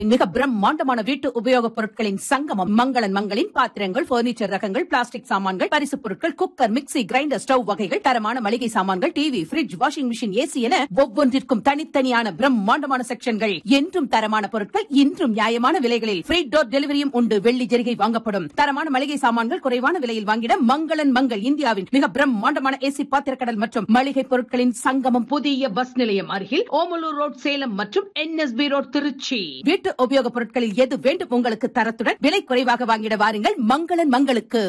மிக பிரம்மாண்டமான வீட்டு உபயோகப் பொருட்களின் சங்கமம் மங்களன் மங்களின் பாத்திரங்கள் பர்னிச்சர் ரகங்கள் பிளாஸ்டிக் சாமான்கள் பரிசுப் பொருட்கள் குக்கர் மிக்ஸி கிரைண்டர் ஸ்டவ் வகைகள் தரமான மளிகை சாமான்கள் TV fridge washing machine AC என ஒவ்வொன்றிற்கும் தனித்தனியான பிரம்மாண்டமான செக்ஷன்கள் என்றும் தரமான பொருட்கள் இன்றும் நியாயமான விலைகளில் ஃப்ரீ டோர் டெலிவரியும் உண்டு வெள்ளி ஜெரிகை வாங்கப்படும் தரமான மளிகை சாமான்கள் குறைவான விலையில் வாங்கிட மங்களன் மங்கள் இந்தியாவின் மிக பிரம்மாண்டமான ஏசி பாத்திரக்கடல் மற்றும் மளிகை பொருட்களின் சங்கமம் புதிய பஸ் நிலையம் அருகில் ஓமலூர் ரோட் சேலம் மற்றும் என்எஸ்பி ரோட் திருச்சி வீட்டு உபயோகப் பொருட்களில் எது வேண்டும் உங்களுக்கு தரத்துடன் விலை குறைவாக வாங்கிட வாருங்கள் மங்களன் மங்களுக்கு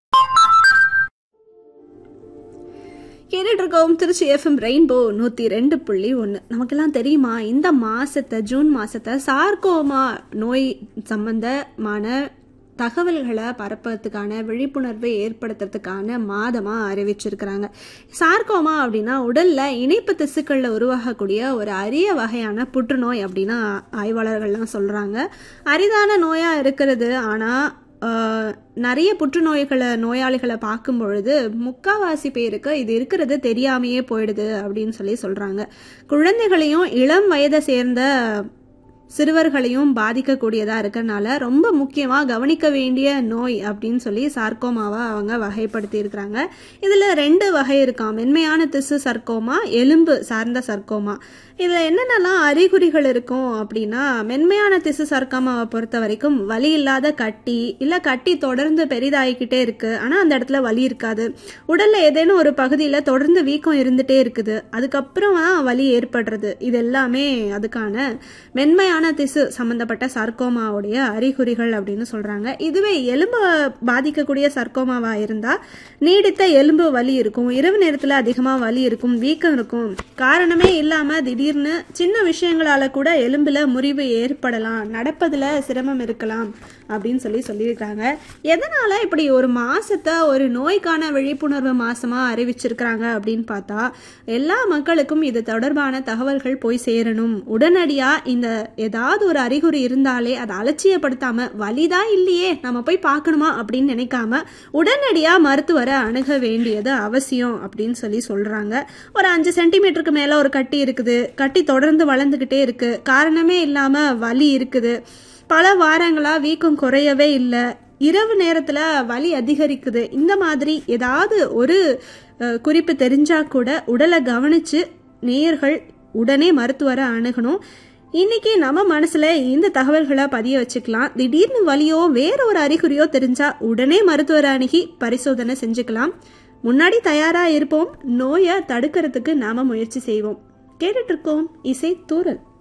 கேட்டுட்டு இருக்கோம் திருச்சி எஃப்எம் ரெயின்போ நூற்றி ரெண்டு புள்ளி ஒன்று நமக்கெல்லாம் தெரியுமா இந்த மாசத்தை ஜூன் மாசத்தை சார்கோமா நோய் சம்பந்தமான தகவல்களை பரப்புறதுக்கான விழிப்புணர்வை ஏற்படுத்துறதுக்கான மாதமாக அறிவிச்சிருக்கிறாங்க சார்கோமா அப்படின்னா உடலில் இணைப்பு திசுக்களில் உருவாகக்கூடிய ஒரு அரிய வகையான புற்றுநோய் அப்படின்னு ஆய்வாளர்கள்லாம் சொல்கிறாங்க அரிதான நோயாக இருக்கிறது ஆனால் ஆஹ், நிறைய புற்றுநோய்களை நோயாளிகளை பார்க்கும் பொழுது முக்காவாசி பேருக்கு இது இருக்கிறது தெரியாமையே போயிடுது அப்படின்னு சொல்லி சொல்கிறாங்க குழந்தைகளையும் இளம் வயதை சேர்ந்த சிறுவர்களையும் பாதிக்கக்கூடியதாக இருக்கறனால ரொம்ப முக்கியமாக கவனிக்க வேண்டிய நோய் அப்படின்னு சொல்லி சார்க்கோமாவை அவங்க வகைப்படுத்தி இருக்கிறாங்க இதில் ரெண்டு வகை இருக்காம் மென்மையான திசு சர்க்கோமா எலும்பு சார்ந்த சர்க்கோமா இதில் என்னென்னலாம் அறிகுறிகள் இருக்கும் அப்படின்னா மென்மையான திசு சர்க்கோமாவை பொறுத்த வரைக்கும் வலி இல்லாத கட்டி இல்லை கட்டி தொடர்ந்து பெரிதாகிக்கிட்டே இருக்கு ஆனால் அந்த இடத்துல வலி இருக்காது உடல்ல ஏதேனும் ஒரு பகுதியில் தொடர்ந்து வீக்கம் இருந்துட்டே இருக்குது அதுக்கப்புறம் தான் வலி ஏற்படுறது இது எல்லாமே அதுக்கான மென்மையான திசு சம்பந்தப்பட்ட சர்க்கோமாவுடைய அறிகுறிகள் அப்படின்னு சொல்றாங்க இதுவே எலும்பு பாதிக்கக்கூடிய சர்க்கோமாவா இருந்தா நீடித்த எலும்பு வலி இருக்கும் இரவு நேரத்தில் அதிகமாக வலி இருக்கும் வீக்கம் இருக்கும் காரணமே இல்லாம திடீர்னு சின்ன விஷயங்களால கூட எலும்புல முறிவு ஏற்படலாம் நடப்பதுல சிரமம் இருக்கலாம் அப்படின்னு சொல்லி சொல்லியிருக்காங்க எதனால இப்படி ஒரு மாசத்தை ஒரு நோய்க்கான விழிப்புணர்வு மாசமா அறிவிச்சிருக்கிறாங்க அப்படின்னு பார்த்தா எல்லா மக்களுக்கும் இது தொடர்பான தகவல்கள் போய் சேரணும் உடனடியா இந்த ஏதாவது ஒரு அறிகுறி இருந்தாலே அதை அலட்சியப்படுத்தாம வலிதான் இல்லையே நம்ம போய் பார்க்கணுமா அப்படின்னு நினைக்காம உடனடியா மருத்துவரை அணுக வேண்டியது அவசியம் அப்படின்னு சொல்லி சொல்றாங்க ஒரு அஞ்சு சென்டிமீட்டருக்கு மேல ஒரு கட்டி இருக்குது கட்டி தொடர்ந்து வளர்ந்துகிட்டே இருக்கு காரணமே இல்லாம வலி இருக்குது பல வாரங்களா வீக்கம் குறையவே இல்லை இரவு நேரத்துல வலி அதிகரிக்குது இந்த மாதிரி ஏதாவது ஒரு அஹ், குறிப்பு தெரிஞ்சா கூட உடலை கவனிச்சு நேயர்கள் உடனே மருத்துவரை அணுகணும் இன்னைக்கு நம்ம மனசுல இந்த தகவல்களை பதிய வச்சுக்கலாம் திடீர்னு வலியோ வேற ஒரு அறிகுறியோ தெரிஞ்சா உடனே மருத்துவரை அணுகி பரிசோதனை செஞ்சுக்கலாம் முன்னாடி தயாரா இருப்போம் நோயை தடுக்கிறதுக்கு நாம முயற்சி செய்வோம் கேட்டுட்டு இருக்கோம் இசை தூரல்